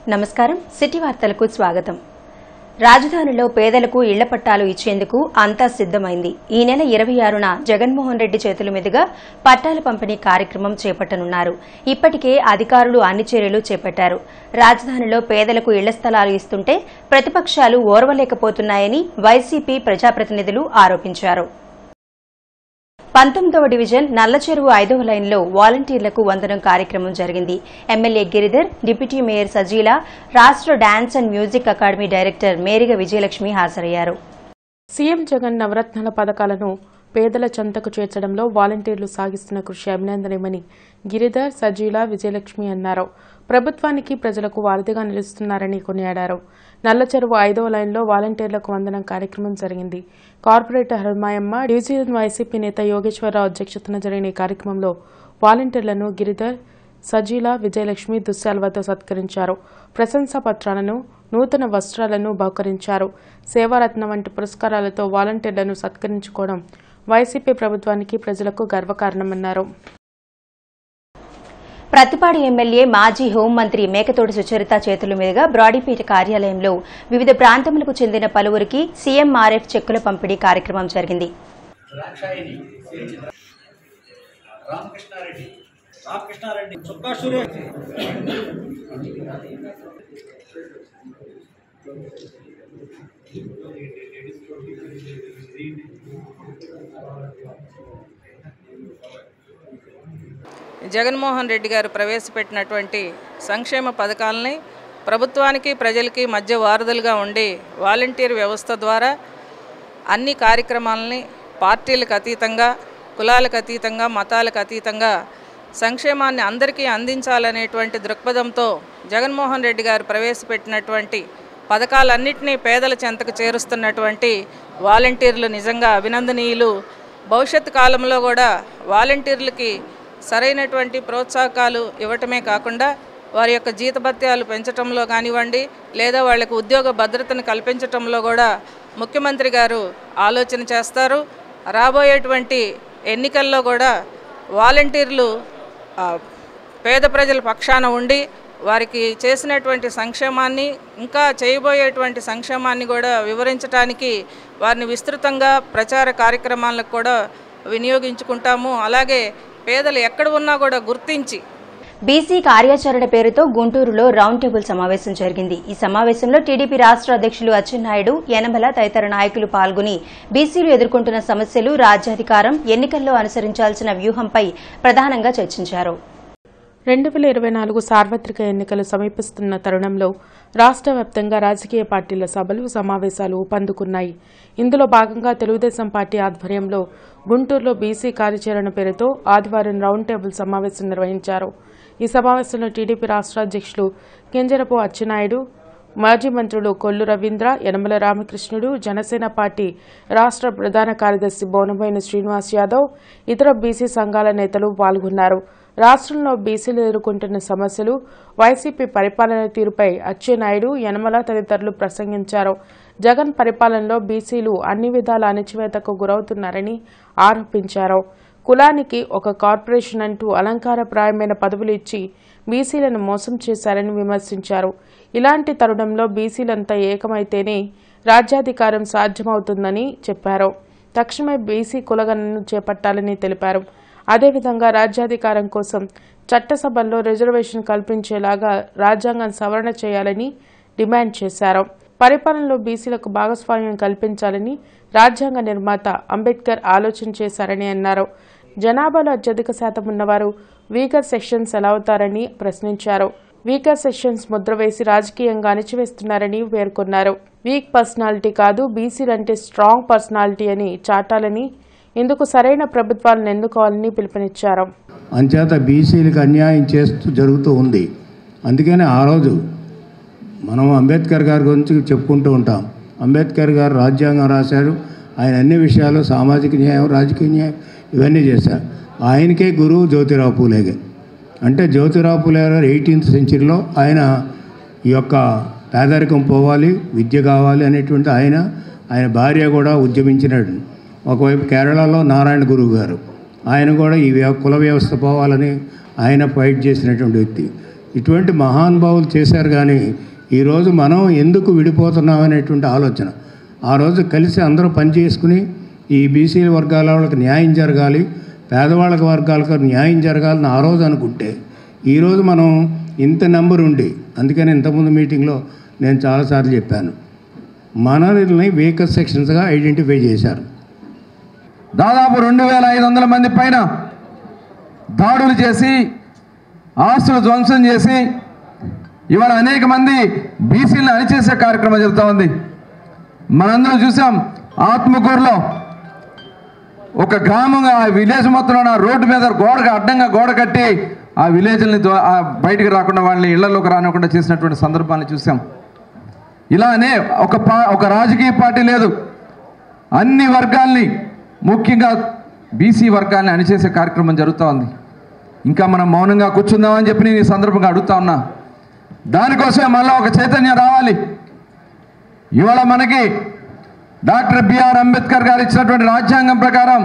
నమస్కారం సిటీ వార్తలకు స్వాగతం రాజధానిలో పేదలకు ఇళ్ల పట్టాలు ఇచ్చేందుకు అంతా సిద్దమైంది ఈ నెల ఇరవై ఆరున జగన్మోహన్ రెడ్డి చేతుల మీదుగా పట్టాల పంపిణీ కార్యక్రమం చేపట్టనున్నారు ఇప్పటికే అధికారులు అన్ని చర్యలు చేపట్టారు రాజధానిలో పేదలకు ఇళ్ల స్థలాలు ఇస్తుంటే ప్రతిపక్షాలు ఓర్వలేకపోతున్నాయని వైసీపీ ప్రజాప్రతినిధులు ఆరోపించారు పంతొమ్మిదవ డివిజన్ నల్లచెరువు ఐదవ లైన్లో వాలంటీర్లకు వందనం కార్యక్రమం జరిగింది MLA Giridhar deputy mayor Sajeela రాష్ట్ర dance and music academy director Meriga Vijayalakshmi హాజరయ్యారు సీఎం జగన్ నవరత్నాల పథకాలను పేదల చెంతకు చేర్చడంలో వాలంటీర్లు సాగిస్తున్న కృషి అభినందనీయమని గిరిధర్ సజీల విజయలక్ష్మి అన్నారు ప్రభుత్వానికి ప్రజలకు వారధిగా నిలుస్తున్నారని కొనియాడారు నల్లచెరువు ఐదవ లైన్లో వాలంటీర్లకు వందనం కార్యక్రమం జరిగింది కార్పొరేటర్ హర్మాయమ్మ డివిజన్ వైసీపీ నేత యోగేశ్వరరావు అధ్యక్షతన జరిగిన ఈ కార్యక్రమంలో వాలంటీర్లను గిరిధర్ సజీల విజయలక్ష్మి దుశ్శాల్వతో సత్కరించారు ప్రశంసా పత్రాలను నూతన వస్త్రాలను బహుకరించారు సేవారత్న వంటి పురస్కారాలతో వాలంటీర్లను సత్కరించుకోవడం వైసీపీ ప్రభుత్వానికి ప్రజలకు గర్వకారణమన్నారు ప్రతిపాడు ఎమ్మెల్యే మాజీ హోంమంత్రి మేకతోటి సుచరిత చేతుల మీదుగా బ్రాడీపేట కార్యాలయంలో వివిధ ప్రాంతములకు చెందిన పలువురికి సీఎంఆర్ఎఫ్ చెక్కుల పంపిణీ కార్యక్రమం జరిగింది ద్రాక్షాయిని రామకృష్ణారెడ్డి రామకృష్ణారెడ్డి చుక్కా సురేష్ జగన్మోహన్ రెడ్డి గారు ప్రవేశపెట్టినటువంటి సంక్షేమ పథకాలని ప్రభుత్వానికి ప్రజలకి మధ్య వారధులుగా ఉండి వాలంటీర్ వ్యవస్థ ద్వారా అన్ని కార్యక్రమాలని పార్టీలకు అతీతంగా కులాలకు అతీతంగా మతాలకు అతీతంగా సంక్షేమాన్ని అందరికీ అందించాలనేటువంటి దృక్పథంతో జగన్మోహన్ రెడ్డి గారు ప్రవేశపెట్టినటువంటి పథకాలన్నింటినీ పేదల చెంతకు చేరుస్తున్నటువంటి వాలంటీర్లు నిజంగా అభినందనీయులు భవిష్యత్ కాలంలో కూడా వాలంటీర్లకి సరైనటువంటి ప్రోత్సాహకాలు ఇవ్వటమే కాకుండా వారి యొక్క జీతభత్యాలు పెంచటంలో కానివ్వండి లేదా వాళ్లకు ఉద్యోగ భద్రతను కల్పించటంలో కూడా ముఖ్యమంత్రి గారు ఆలోచన చేస్తారు రాబోయేటువంటి ఎన్నికల్లో కూడా వాలంటీర్లు ఆ, పేద ప్రజల పక్షాన ఉండి వారికి చేసినటువంటి సంక్షేమాన్ని ఇంకా చేయబోయేటువంటి సంక్షేమాన్ని కూడా వివరించడానికి వారిని విస్తృతంగా ప్రచార కార్యక్రమాలకు కూడా వినియోగించుకుంటాము అలాగే పేదలు ఎక్కడ ఉన్నా కూడా గుర్తించి బీసీ కార్యాచరణ పేరుతో గుంటూరులో రౌండ్ టేబుల్ సమావేశం జరిగింది ఈ సమావేశంలో టీడీపీ రాష్ట్ర అధ్యక్షులు అచ్చెన్నాయుడు యనమల తదితర నాయకులు పాల్గొని బీసీలు ఎదుర్కొంటున్న సమస్యలు రాజ్యాధికారం ఎన్నికల్లో అనుసరించాల్సిన వ్యూహంపై ప్రధానంగా చర్చించారు రెండు వేల ఇరవై నాలుగు సార్వత్రిక ఎన్నికలు సమీపిస్తున్న తరుణంలో రాష్ట్ర వ్యాప్తంగా రాజకీయ పార్టీల సభలు సమావేశాలు ఊపందుకున్నాయి ఇందులో భాగంగా తెలుగుదేశం పార్టీ ఆధ్వర్యంలో గుంటూరులో బీసీ కార్యాచరణ పేరుతో ఆదివారం రౌండ్ టేబుల్ సమావేశం నిర్వహించారు ఈ సమావేశంలో టీడీపీ రాష్ట్ర అధ్యక్షులు కింజరపు అచ్చెన్నాయుడు మాజీ మంత్రులు కొల్లు రవీంద్ర యనమల రామకృష్ణుడు జనసేన పార్టీ రాష్ట్ర ప్రధాన కార్యదర్శి బోనబోయిన శ్రీనివాస్ యాదవ్ ఇతర బీసీ సంఘాల నేతలు పాల్గొన్నారు రాష్ట్రంలో బీసీలు ఎదుర్కొంటున్న సమస్యలు వైసీపీ పరిపాలన తీరుపై అచ్చెన్నాయుడు యనమల తదితరులు ప్రసంగించారు జగన్ పరిపాలనలో బీసీలు అన్ని విధాల అణచివేతకు గురవుతున్నారని ఆరోపించారు కులానికి ఒక కార్పొరేషన్ అంటూ అలంకారప్రాయమైన పదవులు ఇచ్చి బీసీలను మోసం చేశారని విమర్శించారు ఇలాంటి తరుణంలో బీసీలంతా ఏకమైతేనే రాజ్యాధికారం సాధ్యమవుతుందని చెప్పారు తక్షణమే బీసీ కులగణను చేపట్టాలని తెలిపారు అదేవిధంగా రాజ్యాధికారం కోసం చట్టసభల్లో రిజర్వేషన్ కల్పించేలాగా రాజ్యాంగం సవరణ చేయాలని డిమాండ్ చేశారు పరిపాలనలో బీసీలకు భాగస్వామ్యం కల్పించాలని రాజ్యాంగ నిర్మాత అంబేద్కర్ ఆలోచన చేశారని అన్నారు జనాభాలో అత్యధిక శాతం ఉన్నవారు వీకర్ సెక్షన్స్ ఎలా అవుతారని ప్రశ్నించారు వీకర్ సెక్షన్స్ ముద్ర వేసి రాజకీయంగా అణిచివేస్తున్నారని పేర్కొన్నారు వీక్ పర్సనాలిటీ కాదు బీసీలంటే స్ట్రాంగ్ పర్సనాలిటీ అని చాటాలని ఇందుకు సరైన ప్రభుత్వాలను ఎన్నుకోవాలని పిలుపునిచ్చారు అంచేత బీసీలకు అన్యాయం చేస్తూ జరుగుతూ ఉంది అందుకని ఆ రోజు మనం అంబేద్కర్ గారి గురించి చెప్పుకుంటూ ఉంటాం అంబేద్కర్ గారు రాజ్యాంగం రాశారు ఆయన అన్ని విషయాలు సామాజిక న్యాయం రాజకీయ న్యాయం ఇవన్నీ చేశారు ఆయనకే గురువు జ్యోతిరావు పూలే గారు అంటే జ్యోతిరావు పూలే గారు ఎయిటీన్త్ సెంచరీలో ఆయన ఈ యొక్క పేదరికం పోవాలి విద్య కావాలి అనేటువంటి ఆయన ఆయన భార్య కూడా ఉద్యమించినాడు ఒకవైపు కేరళలో నారాయణ గురువు గారు ఆయన కూడా ఈ వ్య- కుల వ్యవస్థ పోవాలని ఆయన ఫైట్ చేసినటువంటి వ్యక్తి ఇటువంటి మహానుభావులు చేశారు కానీ ఈరోజు మనం ఎందుకు విడిపోతున్నాం అనేటువంటి ఆలోచన ఆ రోజు కలిసి అందరూ పనిచేసుకుని ఈ బీసీ వర్గాల వాళ్ళకి న్యాయం జరగాలి పేదవాళ్ళకి వర్గాలకు న్యాయం జరగాలని ఆ రోజు అనుకుంటే ఈరోజు మనం ఇంత నెంబర్ ఉండి అందుకని ఇంతకుముందు మీటింగ్లో నేను చాలాసార్లు చెప్పాను మనల్ని వీకర్ సెక్షన్స్గా ఐడెంటిఫై చేశారు దాదాపు రెండు వేల ఐదు వందల మంది పైన దాడులు చేసి ఆస్తులు ధ్వంసం చేసి ఇవాళ అనేక మంది బీసీలను అణిచేసే కార్యక్రమం జరుగుతూ ఉంది మనందరం చూసాం ఆత్మకూరులో ఒక గ్రామంగా ఆ విలేజ్ మొత్తంలో ఆ రోడ్డు మీద గోడకు అడ్డంగా గోడ కట్టి ఆ విలేజ్ని ద్వా- ఆ బయటికి రాకుండా వాళ్ళని ఇళ్లలోకి రానివ్వకుండా చేసినటువంటి సందర్భాన్ని చూసాం ఇలానే ఒక పా ఒక రాజకీయ పార్టీ లేదు అన్ని వర్గాల్ని ముఖ్యంగా బీసీ వర్గాల్ని అణిచేసే కార్యక్రమం జరుగుతూ ఉంది ఇంకా మనం మౌనంగా కూర్చుందామని చెప్పి నేను ఈ సందర్భంగా అడుగుతా ఉన్నా దానికోసమే మళ్ళీ ఒక చైతన్యం రావాలి ఇవాళ మనకి డాక్టర్ బిఆర్ అంబేద్కర్ గారు ఇచ్చినటువంటి రాజ్యాంగం ప్రకారం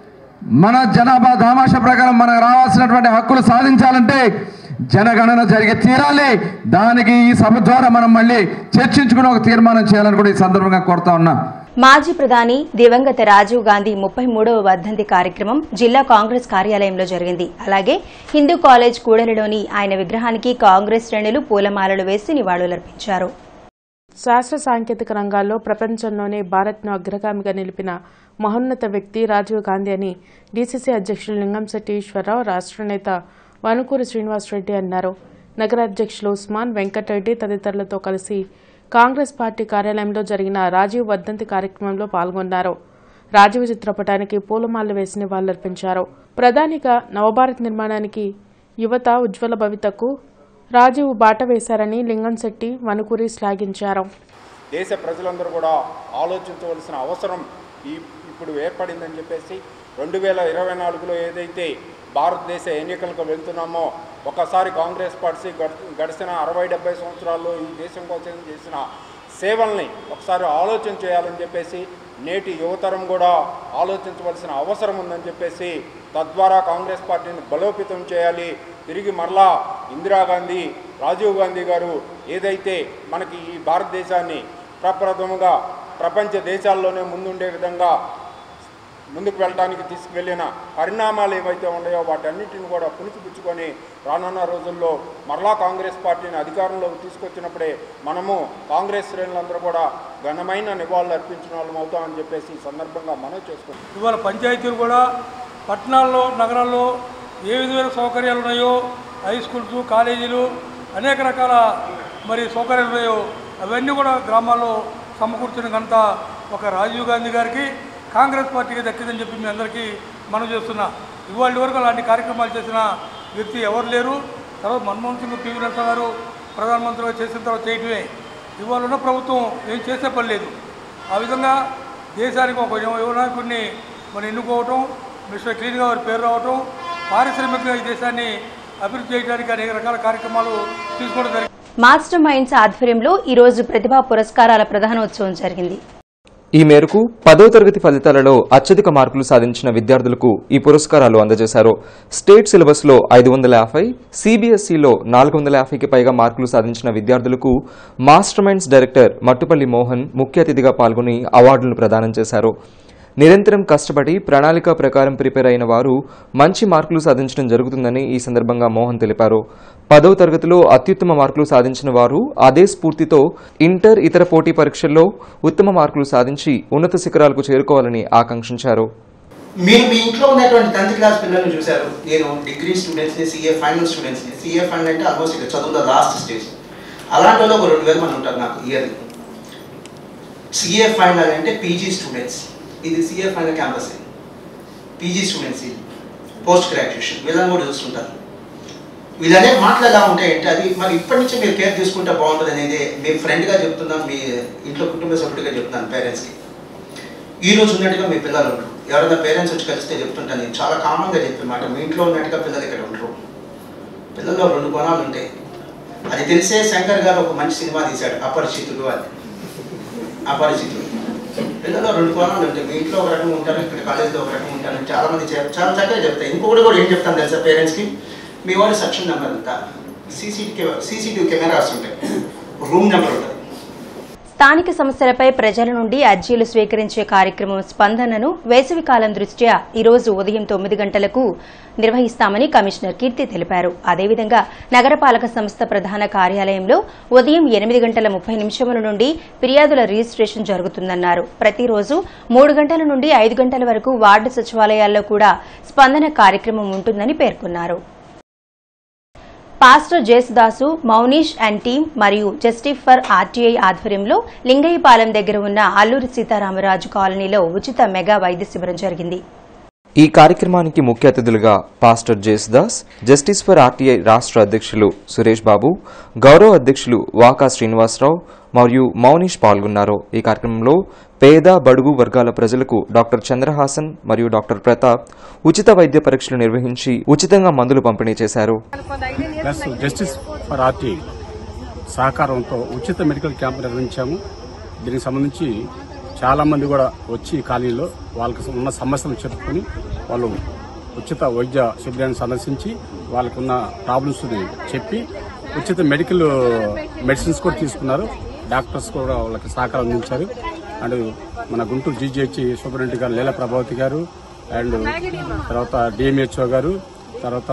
మన జనాభా దామాష ప్రకారం మనకు రావాల్సినటువంటి హక్కులు సాధించాలంటే జనగణన జరిగి తీరాలి దానికి ఈ సభ ద్వారా మనం మళ్ళీ చర్చించుకుని ఒక తీర్మానం చేయాలని కూడా ఈ సందర్భంగా కోరుతా ఉన్నా మాజీ ప్రధాని దివంగత రాజీవ్ గాంధీ ముప్పై మూడవ వర్ధంతి కార్యక్రమం జిల్లా కాంగ్రెస్ కార్యాలయంలో జరిగింది అలాగే హిందూ కాలేజ్ కూడలిలోని ఆయన విగ్రహానికి కాంగ్రెస్ శ్రేణులు పూలమాలలు వేసి నివాళులర్పించారు శాస్త్ర సాంకేతిక రంగాల్లో ప్రపంచంలోనే భారత్ను అగ్రగామిగా నిలిపిన మహోన్నత వ్యక్తి రాజీవ్ గాంధీ అని డీసీసీ అధ్యక్షులు లింగంశెట్టి ఈశ్వరరావు రాష్ట్ర నేత వనుకూరు శ్రీనివాసరెడ్డి అన్నారు నగర అధ్యక్షులు ఉస్మాన్ వెంకటరెడ్డి తదితరులతో కలిసి కాంగ్రెస్ పార్టీ కార్యాలయంలో జరిగిన రాజీవ్ వర్ధంతి కార్యక్రమంలో పాల్గొన్నారు రాజీవ్ చిత్రపటానికి పూలమాలలు వేసి నివాళులర్పించారు ప్రధానిగా నవభారత్ నిర్మాణానికి యువత ఉజ్వల భవితకు రాజీవ్ బాట వేశారని లింగంశెట్టి వనుకూరి శ్లాఘించారు దేశ ప్రజలందరూ కూడా ఆలోచించవలసిన అవసరం ఈ ఇప్పుడు ఏర్పడిందని చెప్పేసి రెండు వేల ఇరవై నాలుగులో ఏదైతే భారతదేశ ఎన్నికలకు వెళ్తున్నామో ఒకసారి కాంగ్రెస్ పార్టీ గడి- గడిచిన అరవై డెబ్బై సంవత్సరాల్లో ఈ దేశం కోసం చేసిన సేవల్ని ఒకసారి ఆలోచన చేయాలని చెప్పేసి నేటి యువతరం కూడా ఆలోచించవలసిన అవసరం ఉందని చెప్పేసి తద్వారా కాంగ్రెస్ పార్టీని బలోపేతం చేయాలి తిరిగి మరలా ఇందిరాగాంధీ రాజీవ్ గాంధీ గారు ఏదైతే మనకి ఈ భారతదేశాన్ని ప్రప్రథముగా ప్రపంచ దేశాల్లోనే ముందుండే విధంగా ముందుకు వెళ్ళడానికి తీసుకువెళ్ళిన పరిణామాలు ఏవైతే ఉన్నాయో వాటన్నిటిని కూడా పుణికిపుచ్చుకొని రానున్న రోజుల్లో మరలా కాంగ్రెస్ పార్టీని అధికారంలోకి తీసుకొచ్చినప్పుడే మనము కాంగ్రెస్ శ్రేణులందరూ కూడా ఘనమైన నివాళులు అర్పించిన వాళ్ళం అవుతామని చెప్పేసి ఈ సందర్భంగా మనం చేసుకుంటాం ఇవాళ పంచాయతీలు కూడా పట్టణాల్లో నగరాల్లో ఏ విధమైన సౌకర్యాలు ఉన్నాయో హై స్కూల్స్ కాలేజీలు అనేక రకాల మరి సౌకర్యాలు ఉన్నాయో అవన్నీ కూడా గ్రామాల్లో సమకూర్చిన ఘనత ఒక రాజీవ్ గాంధీ గారికి కాంగ్రెస్ పార్టీకి దక్కిందని చెప్పి మీ అందరికీ మనం చేస్తున్నా ఇవాళ వరకు అలాంటి కార్యక్రమాలు చేసిన వ్యక్తి ఎవరు లేరు తర్వాత మన్మోహన్ సింగ్ పివి నరసింహ గారు ప్రధానమంత్రిగా చేసిన తర్వాత చేయటమే ఇవాళ ఉన్న ప్రభుత్వం ఏం చేసే పని లేదు ఆ విధంగా దేశానికి ఒక యువ యువనాయకుడిని మనం ఎన్నుకోవటం మిస్టర్ క్లీన్గా వారి పేరు రావటం పారిశ్రామికంగా ఈ దేశాన్ని అభివృద్ధి చేయడానికి అనేక రకాల కార్యక్రమాలు తీసుకోవడం జరిగింది మాస్టర్ మైండ్స్ ఆధ్వర్యంలో ఈ రోజు ప్రతిభా పురస్కారాల ప్రధానోత్సవం జరిగింది ఈ మేరకు పదో తరగతి ఫలితాలలో అత్యధిక మార్కులు సాధించిన విద్యార్థులకు ఈ పురస్కారాలు అందజేశారు స్టేట్ సిలబస్ లో ఐదు వందల యాభై సిబిఎస్ఈలో నాలుగు వందల యాభైకి పైగా మార్కులు సాధించిన విద్యార్థులకు master minds director Mattupalli Mohan ముఖ్య అతిథిగా పాల్గొని అవార్డులను ప్రదానం చేశారు నిరంతరం కష్టపడి ప్రణాళిక ప్రకారం ప్రిపేర్ అయిన వారు మంచి మార్కులు సాధించడం జరుగుతుందని ఈ సందర్భంగా మోహన్ తెలిపారు పదవ తరగతిలో అత్యుత్తమ మార్కులు సాధించిన వారు అదే స్ఫూర్తితో ఇంటర్ ఇతర పోటీ పరీక్షల్లో ఉత్తమ మార్కులు సాధించి ఉన్నత శిఖరాలకు చేరుకోవాలని ఆకాంక్షించారు మీరు మీ ఇంట్లో ఉన్నటువంటి టెన్త్ క్లాస్ పిల్లల్ని చూశారు నేను డిగ్రీ స్టూడెంట్స్ని సిఏ ఫైనల్ స్టూడెంట్స్ని సిఏ ఫైనల్ అంటే ఆల్మోస్ట్ ఇక చదువులో లాస్ట్ స్టేజ్ అలాంటి వాళ్ళు ఒక రెండు వేల మంది ఉంటారు నాకు ఇయర్లీ సిఏ ఫైనల్ అంటే పీజీ స్టూడెంట్స్ ఇది CA final campus PG students ఇది పోస్ట్ గ్రాడ్యుయేషన్ వీళ్ళని కూడా చూస్తుంటారు వీళ్ళనే మాటలు ఎలా ఉంటాయంటే అది మరి ఇప్పటి నుంచి మీరు కేర్ తీసుకుంటే బాగుంటుంది అనేది మీ ఫ్రెండ్గా చెప్తున్నాను మీ ఇంట్లో కుటుంబ సభ్యుడిగా చెప్తున్నాను పేరెంట్స్కి ఈ రోజు ఉన్నట్టుగా మీ పిల్లలు ఉండరు ఎవరైనా పేరెంట్స్ వచ్చి కలిస్తే చెప్తుంటాను నేను చాలా కామన్గా చెప్పే మాట మీ ఇంట్లో ఉన్నట్టుగా పిల్లలు ఇక్కడ ఉండరు పిల్లల్లో రెండు గుణాలు ఉంటాయి అది తెలిసే శంకర్ గారు ఒక మంచి సినిమా తీశాడు అపరిచితుడు అని అపరిచితుడు పిల్లల్లో రెండు కోణాలు ఉంటాయి మీ ఇంట్లో ఒక రకంగా ఉంటారు ఇక్కడ కాలేజీలో ఒక రకంగా ఉంటారు చాలా మంది చెప్- చాలా చక్కగా చెప్తాయి ఇంకొకటి కూడా ఏం చెప్తాను తెలుసా పేరెంట్స్కి మీ వాడి సెక్షన్ నెంబర్ ఎంత సీసీటీవీ సీసీటీవీ కెమెరాస్ ఉంటాయి రూమ్ నెంబర్ ఉంటుంది స్థానిక సమస్యలపై ప్రజల నుండి అర్జీలు స్వీకరించే కార్యక్రమం స్పందనను వేసవికాలం దృష్ట్యా ఈ రోజు ఉదయం తొమ్మిది గంటలకు నిర్వహిస్తామని కమిషనర్ కీర్తి తెలిపారు అదేవిధంగా నగరపాలక సంస్థ ప్రధాన కార్యాలయంలో ఉదయం ఎనిమిది గంటల ముప్పై నిమిషముల నుండి ఫిర్యాదుల రిజిస్ట్రేషన్ జరుగుతుందన్నారు ప్రతిరోజు మూడు గంటల నుండి ఐదు గంటల వరకు వార్డు సచివాలయాల్లో కూడా స్పందన కార్యక్రమం ఉంటుందని పేర్కొన్నారు pastor Jesudasu Mounish and team మరియు జస్టిస్ ఫర్ ఆర్టీఐ ఆధ్వర్యంలో లింగయ్యపాలెం దగ్గర ఉన్న అల్లూరి సీతారామరాజు కాలనీలో ఉచిత మెగా వైద్య శిబిరం జరిగింది ఈ కార్యక్రమానికి ముఖ్య అతిథులుగా pastor Jesudas justice for RTI రాష్ట్ర అధ్యక్షులు సురేష్ బాబు గౌరవ అధ్యక్షులు వాకా శ్రీనివాసరావు మరియు మౌనీష్ పాల్గొన్నారు ఈ కార్యక్రమంలో పేద బడుగు వర్గాల ప్రజలకు డాక్టర్ చంద్రహాసన్ మరియు డాక్టర్ ప్రతాప్ ఉచిత వైద్య పరీక్షలు నిర్వహించి ఉచితంగా మందులు పంపిణీ చేశారు ప్లస్ జస్టిస్ ఫర్ ఆర్టీ సహకారంతో ఉచిత మెడికల్ క్యాంప్ నిర్వహించాము దీనికి సంబంధించి చాలా మంది కూడా వచ్చి ఈ కాలనీలో వాళ్ళకి ఉన్న సమస్యలను చెప్పుకొని వాళ్ళు ఉచిత వైద్య శిబిరాన్ని సందర్శించి వాళ్ళకున్న ప్రాబ్లమ్స్ చెప్పి ఉచిత మెడికల్ మెడిసిన్స్ కూడా తీసుకున్నారు డాక్టర్స్ కూడా వాళ్ళకి సహకారం అందించారు అండ్ మన గుంటూరు జీజీహెచ్ సూపరింటెండెంట్ గారు లీలా ప్రభావతి గారు అండ్ తర్వాత డిఎంహెచ్ఓ గారు తర్వాత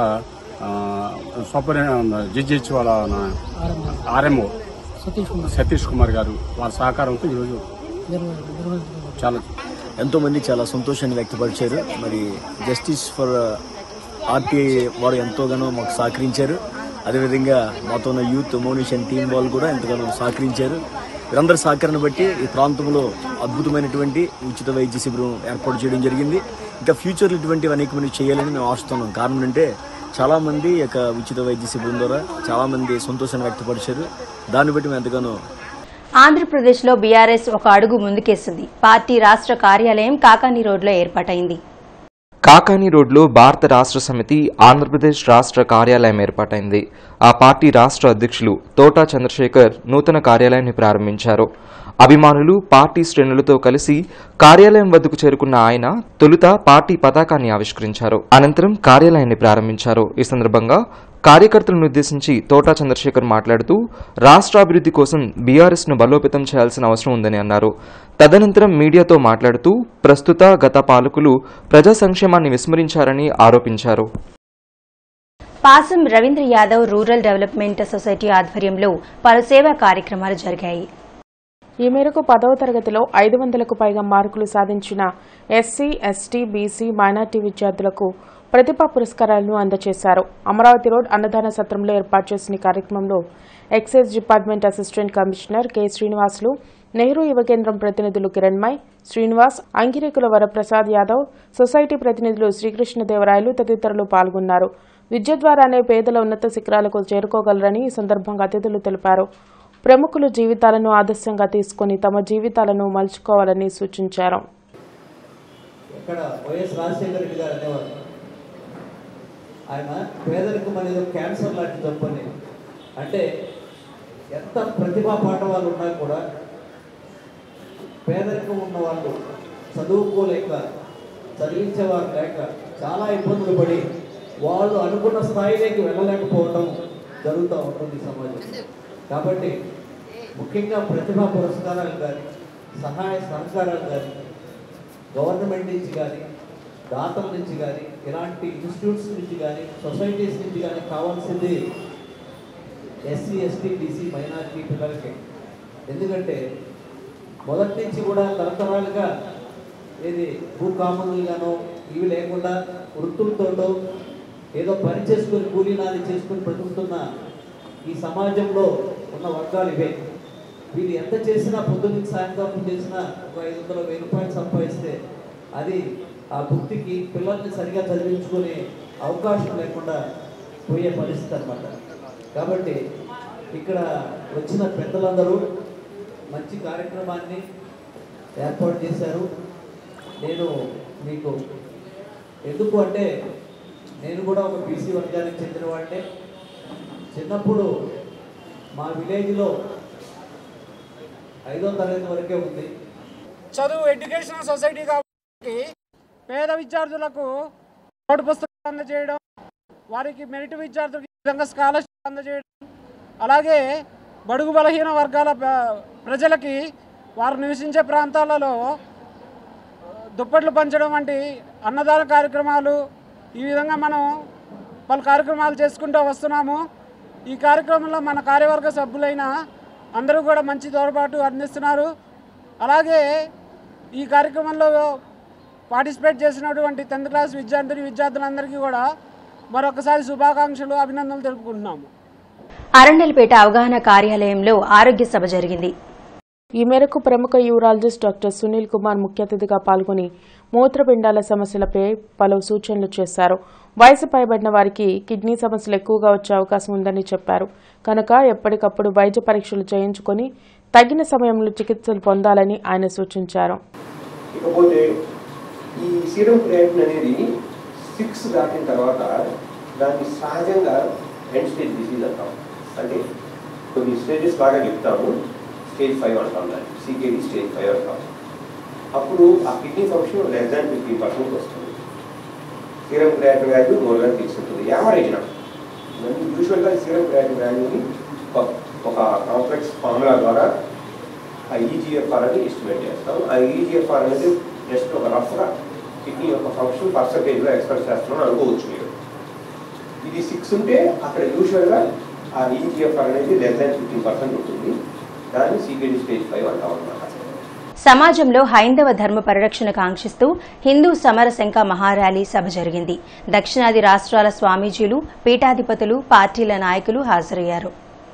సూపర్ జీజీహెచ్ వాళ్ళ ఆర్ఎంఓ సతీష్ కుమార్ గారు వాళ్ళ సహకారంతో ఈరోజు చాలా ఎంతో మంది చాలా సంతోషాన్ని వ్యక్తపరిచారు మరి జస్టిస్ ఫర్ ఆర్టీఐ వారు ఎంతోగానో మాకు సహకరించారు అదేవిధంగా మాతో ఉన్న యూత్ మోనిషన్ టీం వాళ్ళు కూడా ఎంతగానో సహకరించారు వీరందరి సహకరణ బట్టి ఈ ప్రాంతంలో అద్భుతమైనటువంటి ఉచిత వైద్య శిబిరం ఏర్పాటు చేయడం జరిగింది ఇంకా ఫ్యూచర్లో ఇటువంటివి అనేకమంది చేయాలని మేము ఆశిస్తున్నాం కారణం అంటే చాలా మంది ఈ యొక్క ఉచిత వైద్య శిబిరం ద్వారా చాలా మంది సంతోషాన్ని వ్యక్తపరిచారు దాన్ని బట్టి మేము ఎంతగానో ఆంధ్రప్రదేశ్లో బీఆర్ఎస్ ఒక అడుగు ముందుకేసింది పార్టీ రాష్ట్ర కార్యాలయం కాకాని రోడ్లో ఏర్పాటైంది కాకాని రోడ్లో భారత రాష్ట్ర సమితి ఆంధ్రప్రదేశ్ రాష్ట్ర కార్యాలయం ఏర్పాటైంది ఆ పార్టీ రాష్ట్ర అధ్యక్షులు తోటా చంద్రశేఖర్ నూతన కార్యాలయాన్ని ప్రారంభించారు అభిమానులు పార్టీ శ్రేణులతో కలిసి కార్యాలయం వద్దకు చేరుకున్న ఆయన తొలుత పార్టీ పతాకాన్ని ఆవిష్కరించారు అనంతరం కార్యాలయాన్ని ప్రారంభించారు ఈ సందర్భంగా కార్యకర్తలను ఉద్దేశించి తోటా చంద్రశేఖర్ మాట్లాడుతూ రాష్ట్ర అభివృద్ధి కోసం బీఆర్ఎస్ ను బలోపేతం చేయాల్సిన అవసరం ఉందని అన్నారు తదనంతరం మీడియాతో మాట్లాడుతూ ప్రస్తుత గత పాలకులు ప్రజా సంక్షేమాన్ని విస్మరించారని ఆరోపించారు Pasam Ravindra Yadav rural development society ఆధ్వర్యంలో పలు సేవా కార్యక్రమాలు జరిగాయి ఈ మేరకు పదవ తరగతిలో ఐదు వందలకు పైగా మార్కులు సాధించిన ఎస్సీ ఎస్టీ బీసీ మైనార్టీ విద్యార్థులకు ప్రతిభా పురస్కారాలను అందజేశారు అమరావతి రోడ్ అన్నదాన సత్రంలో ఏర్పాటు చేసిన ఈ కార్యక్రమంలో excise department assistant commissioner K Srinivasulu Nehru Yuva Kendram ప్రతినిధులు కిరణ్మయ్ శ్రీనివాస్ అంకిరేకుల వరప్రసాద్ యాదవ్ సొసైటీ ప్రతినిధులు శ్రీకృష్ణదేవరాయలు తదితరులు పాల్గొన్నారు విద్య ద్వారానే పేదల ఉన్నత శిఖరాలకు చేరుకోగలరని ఈ సందర్భంగా అతిథులు తెలిపారు ప్రముఖుల జీవితాలను ఆదర్శంగా తీసుకుని తమ జీవితాలను మలుచుకోవాలని సూచించారు ఇక్కడ వైఎస్ రాజశేఖర రెడ్డి గారు అనేవారు ఆయన పేదరికం అనేది ఒక క్యాన్సర్ లాంటి జబ్బు అని అంటే ఎంత ప్రతిభా పాఠవాలు ఉన్నా కూడా పేదరికం ఉన్న వాళ్ళు చదువుకోలేక చదివించేవారు లేక చాలా ఇబ్బందులు పడి వాళ్ళు అనుకున్న స్థాయిలోకి వెళ్ళలేకపోవడం జరుగుతూ ఉంటుంది సమాజం కాబట్టి ముఖ్యంగా ప్రతిభా పురస్కారాలు కానీ సహాయ సహకారాలు కానీ గవర్నమెంట్ నుంచి కానీ దాతల నుంచి కానీ ఇలాంటి ఇన్స్టిట్యూట్స్ నుంచి కానీ సొసైటీస్ నుంచి కానీ కావాల్సింది ఎస్సీ ఎస్టీ బీసీ మైనారిటీ పిల్లలకి ఎందుకంటే మొదటి నుంచి కూడా తరతరాలుగా ఏది భూకామనులుగానో ఇవి లేకుండా వృత్తులతోటో ఏదో పని చేసుకొని కూలీనాది చేసుకొని బ్రతుకుతున్న ఈ సమాజంలో ఉన్న వర్గాలు ఇవే వీళ్ళు ఎంత చేసినా పొద్దున్న సాయంత్రం చేసినా ఒక ఐదు వందల వెయ్యి రూపాయలు సంపాదిస్తే అది ఆ భక్తికి పిల్లల్ని సరిగా చదివించుకునే అవకాశం లేకుండా పోయే పరిస్థితి అనమాట కాబట్టి ఇక్కడ వచ్చిన పెద్దలందరూ మంచి కార్యక్రమాన్ని ఏర్పాటు చేశారు నేను మీకు ఎందుకు అంటే నేను కూడా ఒక బీసీ వర్గానికి చెందిన వాడినే చిన్నప్పుడు మా విలేజ్లో ఐదో తరగతి వరకే ఉంది చదువు ఎడ్యుకేషనల్ సొసైటీ కాబట్టి పేద విద్యార్థులకు నోటు పుస్తకాలు అందజేయడం వారికి మెరిట్ విద్యార్థులకు ఈ విధంగా స్కాలర్షిప్ అందజేయడం అలాగే బడుగు బలహీన వర్గాల ప్ర- ప్రజలకి వారు నివసించే ప్రాంతాలలో దుప్పట్లు పంచడం వంటి అన్నదాన కార్యక్రమాలు ఈ విధంగా మనం పలు కార్యక్రమాలు చేసుకుంటూ వస్తున్నాము ఈ కార్యక్రమంలో మన కార్యవర్గ సభ్యులైన అందరూ కూడా మంచి తోడ్పాటు అందిస్తున్నారు అలాగే ఈ కార్యక్రమంలో పార్టిసిపేట్ చేసినటువంటి టెన్త్ క్లాస్ విద్యార్థిని విద్యార్థులందరికీ కూడా మరొకసారి శుభాకాంక్షలు అభినందనలు తెలుపుకుంటున్నాము అరండల్పేట అవగాహన కార్యాలయంలో ఆరోగ్య సభ జరిగింది ఈ మేరకు ప్రముఖ యూరాలజిస్ట్ డాక్టర్ సునీల్ కుమార్ ముఖ్య అతిథిగా పాల్గొని మూత్రపిండాల సమస్యలపై పలు సూచనలు చేశారు వయసు పైబడిన వారికి కిడ్నీ సమస్యలు ఎక్కువగా వచ్చే అవకాశం ఉందని చెప్పారు కనుక ఎప్పటికప్పుడు వైద్య పరీక్షలు చేయించుకొని తగిన సమయంలో చికిత్సలు పొందాలని ఆయన సూచించారు ఇకపోతే ఈ సీరం క్రియాటిన్ అనేది సిక్స్ దాటిన తర్వాత దాన్ని సహజంగా ఎండ్ స్టేజ్ డిసీజ్ అంటాం అంటే కొన్ని స్టేజెస్ బాగా చెప్తాము స్టేజ్ ఫైవ్ అంటాం దాన్ని సీకేడి స్టేజ్ ఫైవ్ అంటాం అప్పుడు ఆ kidney function less than fifty percent వస్తుంది serum creatinine value more than తీసుకుంటుంది యావరేజ్న యూజువల్గా సీరం క్రియాటిన్ వాల్యూని ఒక- ఒక కాంప్లెక్స్ ఫార్ములా ద్వారా ఆ ఈజీఎఫ్ఆర్ అని ఎస్టిమేట్ చేస్తాం ఆ ఈజీఎఫ్ఆర్ అనేది జస్ట్ ఒక రఫ్గా కిడ్నీ యొక్క ఫంక్షన్ పర్సంటేజ్లో ఎక్స్ప్రెస్ చేస్తున్నాం అనుకోవచ్చు మీరు ఇది సిక్స్ ఉంటే అక్కడ యూజువల్గా ఆ ఈజీఎఫ్ఆర్ అనేది లెస్ దాన్ ఫిఫ్టీన్ పర్సెంట్ ఉంటుంది దాన్ని సీపీడీ స్టేజ్ ఫైవ్ అంటాం అన్నమాట సమాజంలో హైందవ ధర్మ పరిరక్షణ కాంక్షిస్తూ హిందూ సమరశంఖ మహార్యాలీ సభ జరిగింది దక్షిణాది రాష్ట్రాల స్వామీజీలు పీఠాధిపతులు పార్టీల నాయకులు హాజరయ్యారు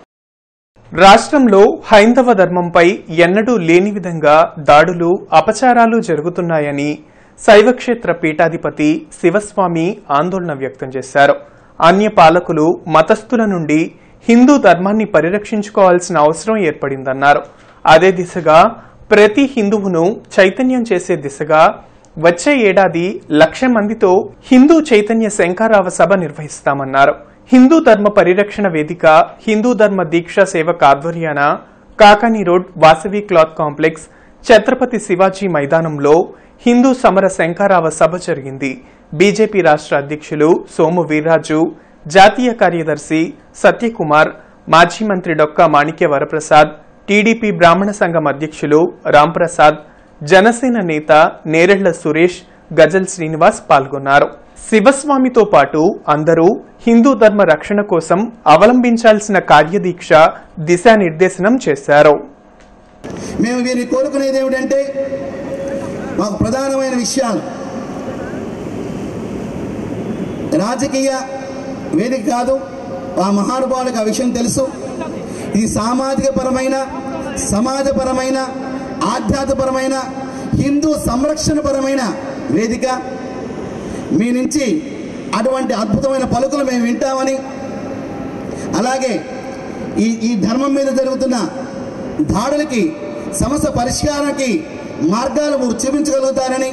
రాష్ట్రంలో హైందవ ధర్మంపై ఎన్నడూ లేని విధంగా దాడులు అపచారాలు జరుగుతున్నాయని శైవక్షేత్ర పీఠాధిపతి శివస్వామి ఆందోళన వ్యక్తం చేశారు అన్య పాలకులు మతస్థుల నుండి హిందూ ధర్మాన్ని పరిరక్షించుకోవాల్సిన అవసరం ఏర్పడిందన్నారు అదే దిశగా ప్రతి హిందువును చైతన్యం చేసే దిశగా వచ్చే ఏడాది లక్ష మందితో హిందూ చైతన్య శంకారావ సభ నిర్వహిస్తామన్నారు హిందూ ధర్మ పరిరక్షణ వేదిక హిందూ ధర్మ దీక్ష సేవక్ ఆధ్వర్యాన Kakani road Vasavi cloth complex Chhatrapati Shivaji మైదానంలో హిందూ సమర శంకారావ సభ జరిగింది బీజేపీ రాష్ట్ర అధ్యక్షులు సోము వీర్రాజు జాతీయ కార్యదర్శి సత్యకుమార్ మాజీ మంత్రి డొక్కా మాణిక్య వరప్రసాద్ టీడీపీ బ్రాహ్మణ సంఘం అధ్యక్షులు రాంప్రసాద్ జనసేన నేత నేరెళ్ల సురేష్ గజల్ శ్రీనివాస్ పాల్గొన్నారు శివస్వామితో పాటు అందరూ హిందూ ధర్మ రక్షణ కోసం అవలంబించాల్సిన కార్యదీక్ష దిశానిర్దేశనం చేశారు మేము వీరిని కోరుకునేది ఏమిటంటే మాకు ప్రధానమైన విషయాలు రాజకీయ వేదిక కాదు ఆ మహానుభావులకు ఆ విషయం తెలుసు ఇది సామాజిక పరమైన సమాజపరమైన ఆధ్యాత్మపరమైన హిందూ సంరక్షణపరమైన వేదిక మీ నుంచి అటువంటి అద్భుతమైన పలుకులు మేము వింటామని అలాగే ఈ ఈ ధర్మం మీద జరుగుతున్న దాడులకి సమస్య పరిష్కారానికి మార్గాలు మీరు చూపించగలుగుతారని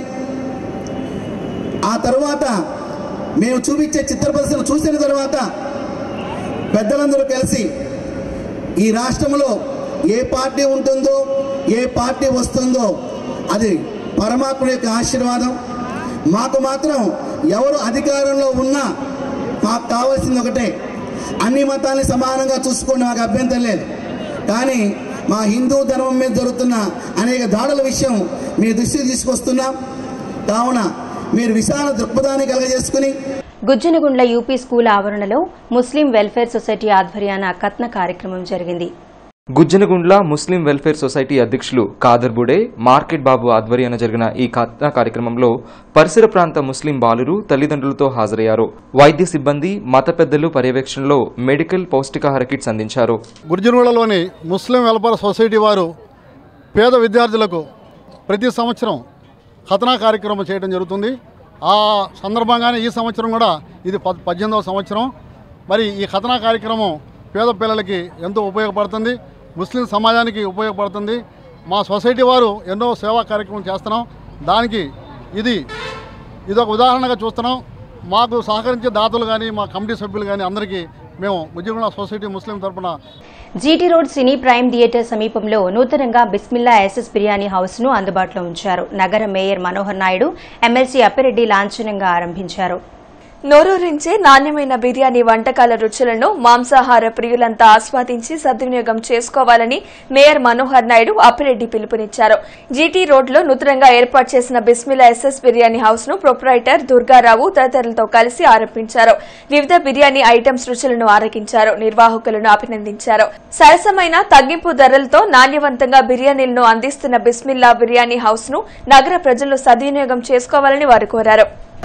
ఆ తరువాత మేము చూపించే చిత్ర ప్రదర్శన చూసిన తర్వాత పెద్దలందరూ కలిసి ఈ రాష్ట్రంలో ఏ పార్టీ ఉంటుందో ఏ పార్టీ వస్తుందో అది పరమాత్ముడి యొక్క ఆశీర్వాదం మాకు మాత్రం ఎవరు అధికారంలో ఉన్నా మాకు కావాల్సింది ఒకటే అన్ని మతాల్ని సమానంగా చూసుకోండి మాకు అభ్యంతరం లేదు కానీ మా హిందూ ధర్మం మీద జరుగుతున్న అనేక దాడుల విషయం మీ దృష్టికి తీసుకొస్తున్నాం కావున మీరు విశాల దృక్పథాన్ని కలగజేసుకుని గుజ్జనగుండ్ల యూపీ స్కూల్ ఆవరణలో ముస్లిం వెల్ఫేర్ సొసైటీ ఆధ్వర్యాన కత్న కార్యక్రమం జరిగింది గుజ్జనగుండ్ల ముస్లిం వెల్ఫేర్ సొసైటీ అధ్యక్షులు కాదర్ బుడే మార్కెట్ బాబు ఆధ్వర్యాన జరిగిన ఈ కథన కార్యక్రమంలో పరిసర ప్రాంత ముస్లిం బాలురు తల్లిదండ్రులతో హాజరయ్యారు వైద్య సిబ్బంది మత పెద్దలు పర్యవేక్షణలో మెడికల్ పౌష్టికాహార కిట్స్ అందించారు గుర్జనగూడలోని ముస్లిం వెల్ఫేర్ సొసైటీ వారు పేద విద్యార్థులకు ప్రతి సంవత్సరం ఖతనా కార్యక్రమం చేయడం జరుగుతుంది ఆ సందర్భంగానే ఈ సంవత్సరం కూడా ఇది పద్ పద్దెనిమిదవ సంవత్సరం మరి ఈ ఖతనా కార్యక్రమం పేద పిల్లలకి ఎంతో ఉపయోగపడుతుంది ముస్లిం సమాజానికి ఉపయోగపడుతుంది మా సొసైటీ వారు ఎన్నో సేవా కార్యక్రమం చేస్తున్నాం దానికి ఇది ఇది ఒక ఉదాహరణగా చూస్తున్నాం మాకు సహకరించే దాతలు కానీ మా కమిటీ సభ్యులు కానీ అందరికీ మేము ఉద్యోగుల సొసైటీ ముస్లిం తరపున GT road cine prime theatre సమీపంలో నూతనంగా బిస్మిల్లా ఎస్ఎస్ బిర్యానీ హౌస్ ను అందుబాటులో ఉంచారు నగర మేయర్ మనోహర్ నాయుడు ఎమ్మెల్సీ అప్పిరెడ్డి లాంఛనంగా ఆరంభించారు నోరూరించే నాణ్యమైన బిర్యానీ వంటకాల రుచులను మాంసాహార ప్రియులంతా ఆస్వాదించి సద్వినియోగం చేసుకోవాలని మేయర్ మనోహర్ నాయుడు అప్పిరెడ్డి పిలుపునిచ్చారు జీటీ రోడ్లో నూతనంగా ఏర్పాటు చేసిన బిస్మిలా ఎస్ఎస్ బిర్యానీ హౌస్ ను ప్రొప్రైటర్ దుర్గారావు తదితరులతో కలిసి ఆరంభించారు వివిధ బిర్యానీ ఐటమ్స్ రుచులను ఆరగించారు నిర్వాహకులను అభినందించారు సరసమైన తగ్గింపు ధరలతో నాణ్యవంతంగా బిర్యానీలను అందిస్తున్న బిస్మిల్లా బిర్యానీ హౌస్ ను నగర ప్రజలు సద్వినియోగం చేసుకోవాలని వారు కోరారు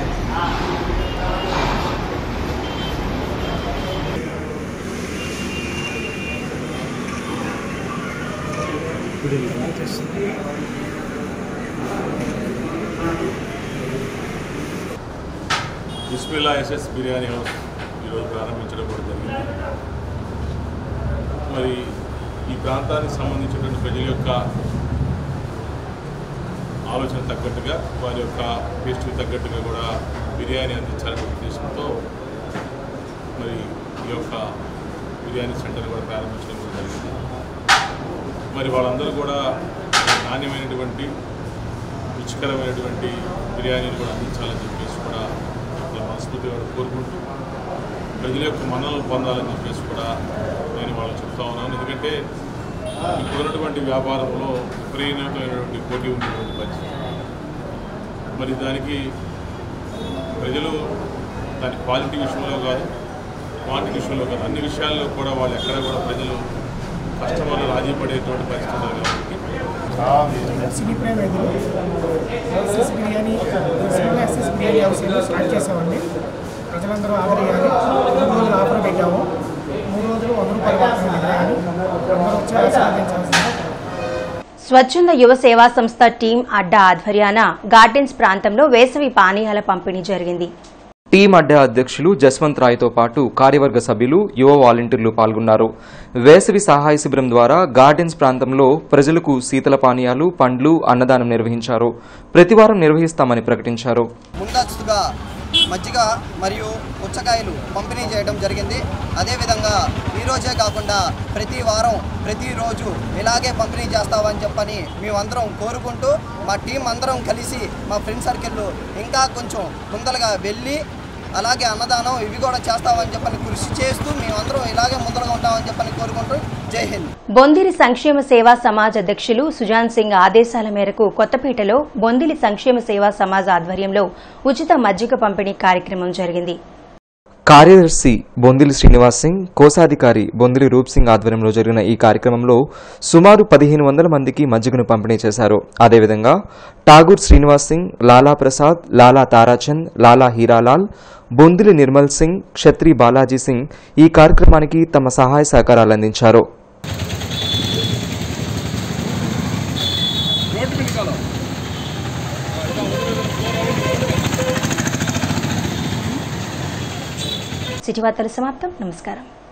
బిస్మిల్లా ఎస్ఎస్ బిర్యానీ హౌస్ ఈరోజు ప్రారంభించడం కూడా జరిగింది మరి ఈ ప్రాంతానికి సంబంధించినటువంటి ప్రజల యొక్క ఆలోచన తగ్గట్టుగా వారి యొక్క టేస్ట్కి తగ్గట్టుగా కూడా బిర్యానీ అందించాలనే ఉద్దేశంతో మరి ఈ యొక్క బిర్యానీ సెంటర్ కూడా ప్రారంభించడం కూడా జరిగింది మరి వాళ్ళందరూ కూడా నాణ్యమైనటువంటి రుచికరమైనటువంటి బిర్యానీని కూడా అందించాలని చెప్పేసి కూడా వాళ్ళ మనస్ఫూర్తిగా కూడా కోరుకుంటూ ప్రజల యొక్క మన్ననలు పొందాలని చెప్పేసి కూడా నేను వాళ్ళకి చెప్తా ఉన్నాను ఎందుకంటే ఇప్పుడున్నటువంటి వ్యాపారంలో విపరీతమైనటువంటి పోటీ ఉన్నటువంటి పరిస్థితి మరి దానికి ప్రజలు దాని క్వాలిటీ విషయంలో కాదు క్వాంటిటీ విషయంలో కాదు అన్ని విషయాల్లో కూడా వాళ్ళు ఎక్కడ కూడా ప్రజలు కస్టమర్లు రాజీ పడేటువంటి పరిస్థితి ఉంది కాబట్టి సినీ ప్రేమ ఎదురు SS biryani SS SS biryani house ఏదో స్టార్ట్ చేసామండి ప్రజలందరూ ఆదరయ్యాలి మూడు రోజులు ఆఫర్ పెట్టాము మూడు రోజులు వంద రూపాయలు మాత్రమే బిర్యానీ అందరూ వచ్చి ఆస్వాదించాల్సింది స్వచ్ఛంద యువ సేవా సంస్థ టీం అడ్డా ఆధ్వర్యాన గార్డెన్స్ ప్రాంతంలో వేసవి పానీయాల పంపిణీ జరిగింది టీం అడ్డా అధ్యక్షులు జస్వంత్ రాయ్తో పాటు కార్యవర్గ సభ్యులు యువ వాలంటీర్లు పాల్గొన్నారు వేసవి సహాయ శిబిరం ద్వారా గార్డెన్స్ ప్రాంతంలో ప్రజలకు శీతల పానీయాలు పండ్లు అన్నదానం నిర్వహించారు ప్రతివారం నిర్వహిస్తామని ప్రకటించారు ముందస్తుగా మజ్జిగ మరియు పుచ్చకాయలు పంపిణీ చేయడం జరిగింది అదేవిధంగా ఈరోజే కాకుండా ప్రతి వారం ప్రతిరోజు ఇలాగే పంపిణీ చేస్తామని చెప్పని మేమందరం కోరుకుంటూ మా టీం అందరం కలిసి మా ఫ్రెండ్ సర్కిల్లో ఇంకా కొంచెం ముందరగా వెళ్ళి అలాగే అన్నదానం ఇవి కూడా చేస్తామని చెప్పని కృషి చేస్తూ మేమందరం ఇలాగే ముందరగా ఉంటామని చెప్పని కోరుకుంటూ జై హింద్ బొందిలి సంక్షేమ సేవా సమాజ్ అధ్యక్షులు సుజాన్ సింగ్ ఆదేశాల మేరకు కొత్తపేటలో బొందిలి సంక్షేమ సేవా సమాజ్ ఆధ్వర్యంలో ఉచిత మజ్జిగ పంపిణీ కార్యక్రమం జరిగింది కార్యదర్శి బొందిలి శ్రీనివాస్ సింగ్ కోశాధికారి బొందిలి రూప్ సింగ్ ఆధ్వర్యంలో జరిగిన ఈ కార్యక్రమంలో సుమారు పదిహేను వందల మందికి మజ్జిగను పంపిణీ చేశారు అదేవిధంగా ఠాగూర్ శ్రీనివాస్ సింగ్ లాలా ప్రసాద్ లాలా తారాచంద్ లాలా హీరాలాల్ బొందిలి నిర్మల్ సింగ్ క్షత్రి బాలాజీ సింగ్ ఈ కార్యక్రమానికి తమ సహాయ సహకారాలు అందించారు సిటీ వార్తలు సమాప్తం నమస్కారం